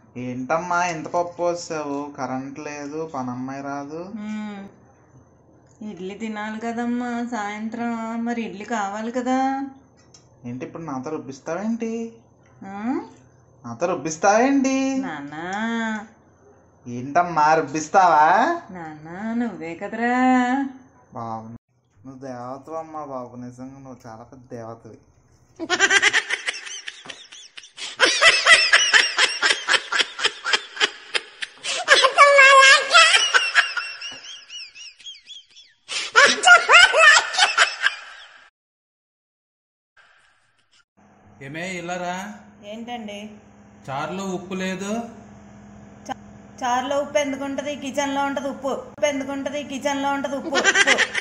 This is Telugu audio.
ఏంటమ్మా ఇంత పప్పు వస్తావు కరెంట్ లేదు పనమ్మాయి రాదు మ్మ్. ఇడ్లీ తినాలి కదమ్మా సాయంత్రం మరి ఇడ్లీ కావాలి కదా ఏంటి ఇప్పుడు నాతో రుబ్బిస్తావేంటి ఆ? నాతో రుబ్బిస్తావేంటి నాన్న ఏంటమ్మా రుబ్బిస్తావా నాన్న నువ్వే కదరా బాబు నువ్వు దేవతవు అమ్మా బాబు నిజంగా నువ్వు చాలా పెద్ద దేవతవి ఏమే ఇల్లరా ఏంటండి చారులో ఉప్పు లేదు చారులో ఉప్పు ఎందుకు ఉంటుంది కిచెన్లో ఉంటుంది ఉప్పు ఉప్పు ఎందుకు ఉంటుంది కిచెన్లో ఉంటుంది ఉప్పు ఉప్పు